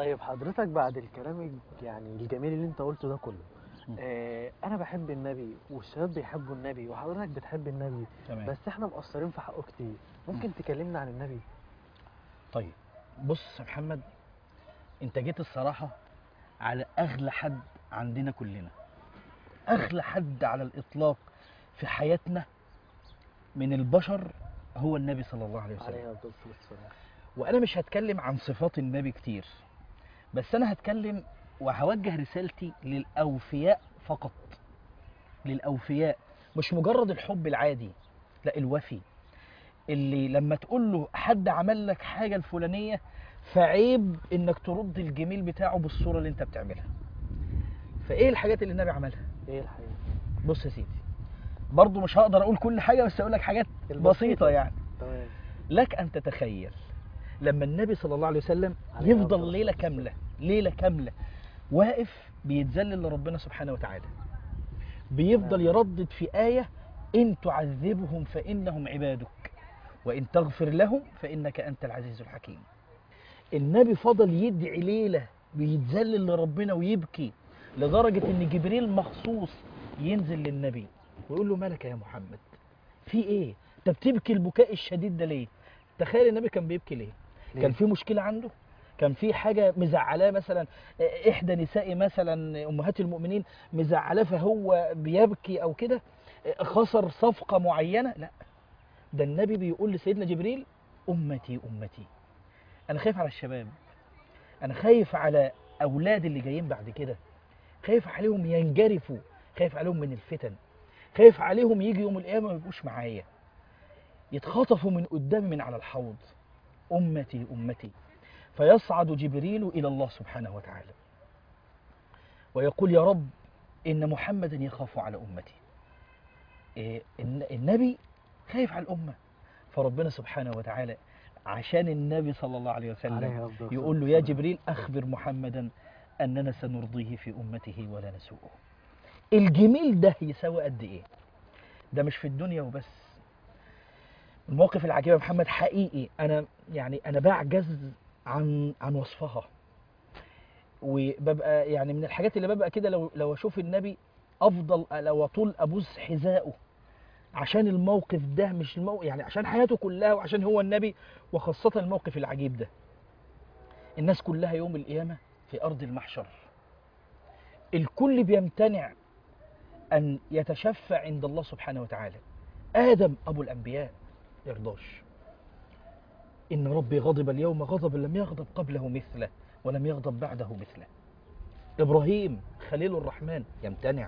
طيب حضرتك بعد الكلام الج- يعني الجميل اللي انت قلته ده كله مم. آه انا بحب النبي والشباب بيحبوا النبي وحضرتك بتحب النبي تمام بس احنا مقصرين في حقه كتير ممكن تكلمنا عن النبي طيب بص يا محمد انت جيت الصراحة على أغلى حد عندنا كلنا أغلى حد على الإطلاق في حياتنا من البشر هو النبي صلى الله عليه وسلم عليه الصلاه والسلام وأنا مش هتكلم عن صفات النبي كتير بس أنا هتكلم وهوجه رسالتي للأوفياء فقط للأوفياء مش مجرد الحب العادي لا الوفي اللي لما تقول له حد عمل لك حاجة الفلانية فعيب انك ترد الجميل بتاعه بالصورة اللي انت بتعملها فايه الحاجات اللي النبي عملها ايه الحقيقه بص يا سيدي برضو مش هقدر اقول كل حاجة بس اقول لك حاجات البسيطة. بسيطة يعني تمام لك ان تتخيل لما النبي صلى الله عليه وسلم عليه أفضل يفضل ليلة الصلاة كاملة ليلة كاملة واقف بيتذلل لربنا سبحانه وتعالى بيفضل نعم. يردد في آية إن تعذبهم فإنهم عبادك وإن تغفر لهم فإنك أنت العزيز الحكيم النبي فضل يدعي ليلة بيتذلل لربنا ويبكي لدرجة إن جبريل مخصوص ينزل للنبي ويقول له مالك يا محمد في إيه؟ أنت بتبكي البكاء الشديد ده ليه؟ تخيل النبي كان بيبكي ليه؟ ليه؟ كان في مشكلة عنده كان في حاجة مزعلاه مثلا آه، إحدى نساء مثلا أمهات المؤمنين مزعلاه فهو بيبكي أو كده آه، خسر صفقة معينة لا ده النبي بيقول لسيدنا جبريل أمتي أمتي أنا خايف على الشباب أنا خايف على أولاد اللي جايين بعد كده خايف عليهم ينجرفوا خايف عليهم من الفتن خايف عليهم يجي يوم القيامة ما يبقوش معايا يتخطفوا من قدامي من على الحوض أمتي أمتي فيصعد جبريل إلى الله سبحانه وتعالى ويقول يا رب إن محمدا يخاف على أمتي إيه، الن- النبي خايف على الأمة فربنا سبحانه وتعالى عشان النبي صلى الله عليه وسلم عليه أفضل الصلاة يقول له يا والسلام. جبريل أخبر محمدا أننا سنرضيه في أمته ولا نسوءه الجميل ده يساوي قد إيه ده مش في الدنيا وبس المواقف العجيبة يا محمد حقيقي أنا يعني أنا بعجز عن عن وصفها وببقى يعني من الحاجات اللي ببقى كده لو لو أشوف النبي أفضل لو أطول أبوس حذائه عشان الموقف ده مش الموقف يعني عشان حياته كلها وعشان هو النبي وخاصة الموقف العجيب ده الناس كلها يوم القيامة في أرض المحشر الكل بيمتنع أن يتشفع عند الله سبحانه وتعالى آدم أبو الأنبياء يرضاش إن ربي غضب اليوم غضبا لم يغضب قبله مثله ولم يغضب بعده مثله إبراهيم خليل الرحمن يمتنع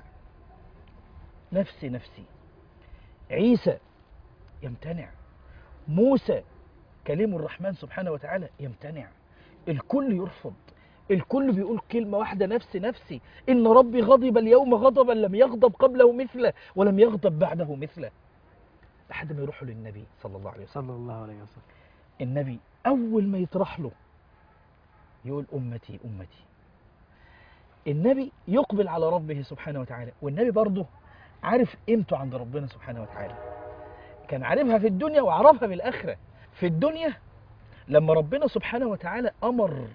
نفسي نفسي عيسى يمتنع موسى كليم الرحمن سبحانه وتعالى يمتنع الكل يرفض الكل بيقول كلمة واحدة نفسي نفسي إن ربي غضب اليوم غضبا لم يغضب قبله مثله ولم يغضب بعده مثله لحد ما يروحوا للنبي صلى الله عليه وسلم صلى الله عليه وسلم النبي أول ما يطرح له يقول أمتي أمتي النبي يقبل على ربه سبحانه وتعالى والنبي برضه عارف قيمته عند ربنا سبحانه وتعالى كان عارفها في الدنيا وعرفها في الآخرة في الدنيا لما ربنا سبحانه وتعالى أمر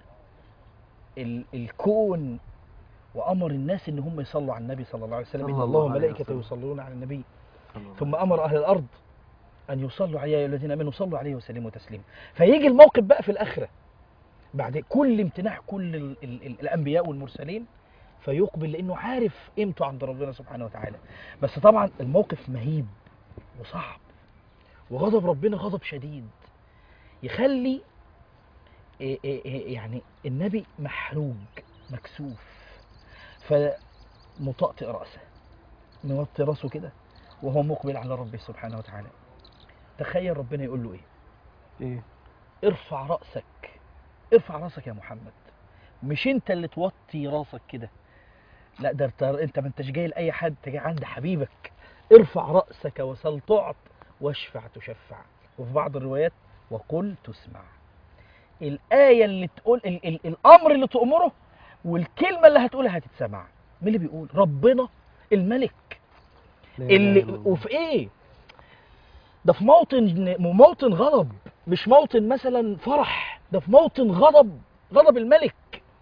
ال الكون وأمر الناس إن هم يصلوا على النبي صلى الله عليه وسلم صلى إن الله الله عليه وملائكته وسلم. يصلون على النبي صلى الله ثم عليه امر اهل الارض ان يصلوا عليه يا أيها الذين امنوا صلوا عليه وسلموا تسليما فيجي الموقف بقى في الاخره بعد كل امتناع كل ال ال ال الانبياء والمرسلين فيقبل لانه عارف قيمته عند ربنا سبحانه وتعالى بس طبعا الموقف مهيب وصعب وغضب ربنا غضب شديد يخلي إيه إيه إيه يعني النبي محروج مكسوف فمطأطئ رأسه موطي راسه كده وهو مقبل على ربه سبحانه وتعالى تخيل ربنا يقول له ايه ايه ارفع رأسك ارفع راسك يا محمد مش انت اللي توطي راسك كده لا ده انت انت ما انتش جاي لاي حد انت جاي عند حبيبك ارفع رأسك وسل تعط واشفع تشفع وفي بعض الروايات وقل تسمع الآية اللي تقول ال ال الأمر اللي تأمره والكلمة اللي هتقولها هتتسمع مين اللي بيقول ربنا الملك لا إله اللي إلا الله. وفي ايه ده في موطن موطن غضب مش موطن مثلا فرح ده في موطن غضب غضب الملك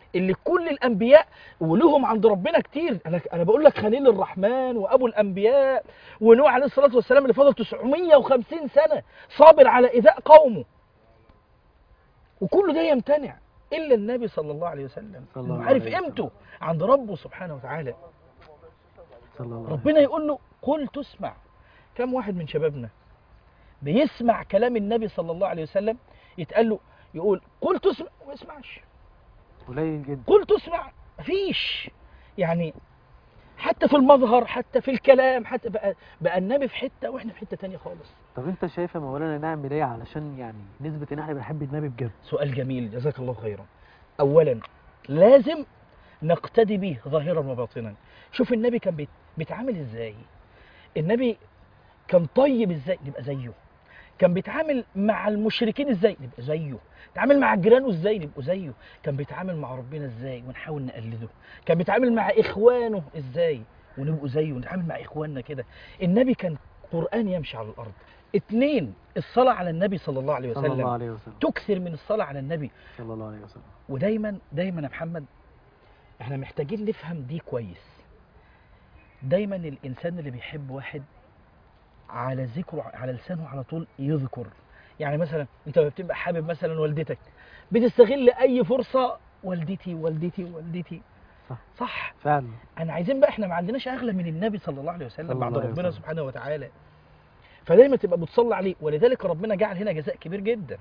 اللي كل الانبياء ولهم عند ربنا كتير انا انا بقول لك خليل الرحمن وابو الانبياء ونوح عليه الصلاه والسلام اللي فضل 950 سنه صابر على ايذاء قومه وكل ده يمتنع الا النبي صلى الله عليه وسلم صلى إنه الله عارف عليه وسلم. قيمته عند ربه سبحانه وتعالى صلى الله عليه ربنا يقول له قل تسمع كم واحد من شبابنا بيسمع كلام النبي صلى الله عليه وسلم يتقال له يقول قل تسمع وما يسمعش قليل جدا قل تسمع مفيش يعني حتى في المظهر حتى في الكلام حتى بقى, بقى النبي في حته واحنا في حته تانية خالص طب انت شايف يا مولانا نعمل ايه علشان يعني نثبت ان احنا بنحب النبي بجد سؤال جميل جزاك الله خيرا اولا لازم نقتدي به ظاهرا وباطنا شوف النبي كان بيت- بيتعامل ازاي النبي كان طيب ازاي نبقى زيه كان بيتعامل مع المشركين ازاي نبقى زيه بيتعامل مع جيرانه ازاي نبقى زيه كان بيتعامل مع ربنا ازاي ونحاول نقلده كان بيتعامل مع اخوانه ازاي ونبقوا زيه ونتعامل مع اخواننا كده النبي كان قرآن يمشي على الارض اتنين الصلاة على النبي صلى الله عليه صلى الله وسلم عليه وسلم تكثر من الصلاة على النبي صلى الله عليه وسلم ودايما دايما يا محمد احنا محتاجين نفهم دي كويس دايما الانسان اللي بيحب واحد على ذكره على لسانه على طول يذكر يعني مثلا انت بتبقى حابب مثلا والدتك بتستغل اي فرصه والدتي والدتي والدتي صح. صح فعلا انا عايزين بقى احنا ما عندناش اغلى من النبي صلى الله عليه صلى وسلم الله بعد عليه ربنا وسلم. سبحانه وتعالى فدايما تبقى بتصلي عليه ولذلك ربنا جعل هنا جزاء كبير جدا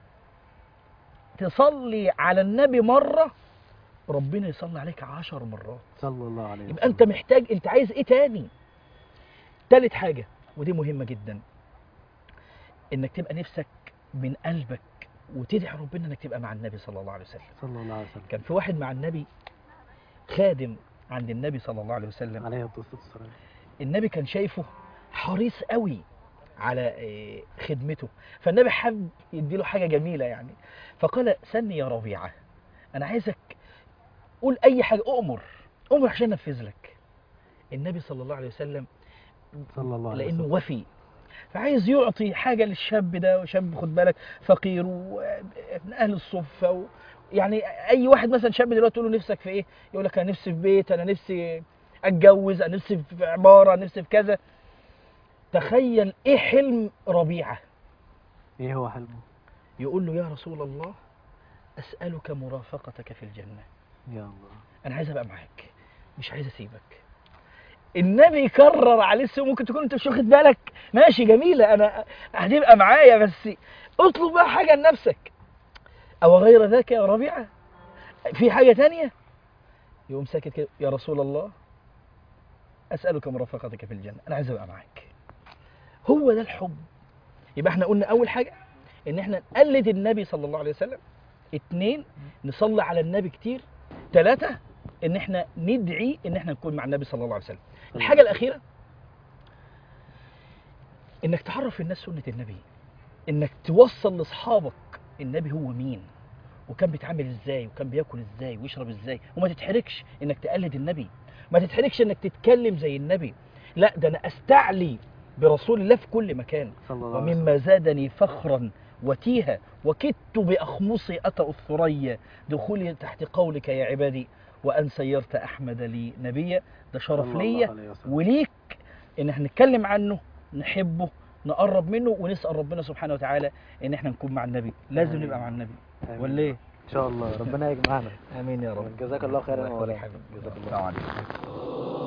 تصلي على النبي مره ربنا يصلي عليك عشر مرات صلى الله عليه وسلم يبقى انت محتاج انت عايز ايه تاني تالت حاجه ودي مهمه جدا انك تبقى نفسك من قلبك وتدعي ربنا انك تبقى مع النبي صلى الله عليه وسلم صلى الله عليه وسلم كان في واحد مع النبي خادم عند النبي صلى الله عليه وسلم عليه الصلاه والسلام النبي كان شايفه حريص قوي على آه، خدمته فالنبي حب يديله حاجه جميله يعني فقال سني يا ربيعه انا عايزك قول اي حاجه اؤمر اؤمر عشان انفذ لك النبي صلى الله عليه وسلم صلى الله عليه لانه وسلم وفي فعايز يعطي حاجه للشاب ده وشاب خد بالك فقير ومن اهل الصفه و... يعني اي واحد مثلا شاب دلوقتي تقول له نفسك في ايه يقول لك انا نفسي في بيت انا نفسي اتجوز انا نفسي في عماره أنا نفسي في كذا تخيل ايه حلم ربيعه ايه هو حلمه يقول له يا رسول الله اسالك مرافقتك في الجنه يا الله انا عايز ابقى معاك مش عايز اسيبك النبي كرر عليه السوء ممكن تكون انت مش واخد بالك ماشي جميله انا هتبقى معايا بس اطلب بقى حاجه لنفسك او غير ذاك يا ربيعه في حاجه تانية يقوم ساكت كده يا رسول الله اسالك مرافقتك في الجنه انا عايز ابقى معاك هو ده الحب يبقى احنا قلنا اول حاجه ان احنا نقلد النبي صلى الله عليه وسلم اتنين نصلي على النبي كتير ثلاثة ان احنا ندعي ان احنا نكون مع النبي صلى الله عليه وسلم الحاجة الأخيرة انك تعرف الناس سنة النبي انك توصل لاصحابك النبي هو مين وكان بيتعامل ازاي وكان بياكل ازاي ويشرب ازاي وما تتحركش انك تقلد النبي ما تتحركش انك تتكلم زي النبي لا ده انا استعلي برسول الله في كل مكان صلى الله عليه وسلم ومما زادني فخرا وتيها وكدت بأخمصي أتى الثريا دخولي تحت قولك يا عبادي وأن سيرت أحمد لي نبيا ده شرف صلى الله ليا عليه وسلم. وليك إن احنا نتكلم عنه نحبه نقرب منه ونسأل ربنا سبحانه وتعالى إن احنا نكون مع النبي لازم آمين. نبقى مع النبي آمين. ولا إيه؟ ان شاء الله ربنا يجمعنا آمين يا رب جزاك الله خيرا يا الله مولانا يخليك حبيبي جزاك الله السلام عليكم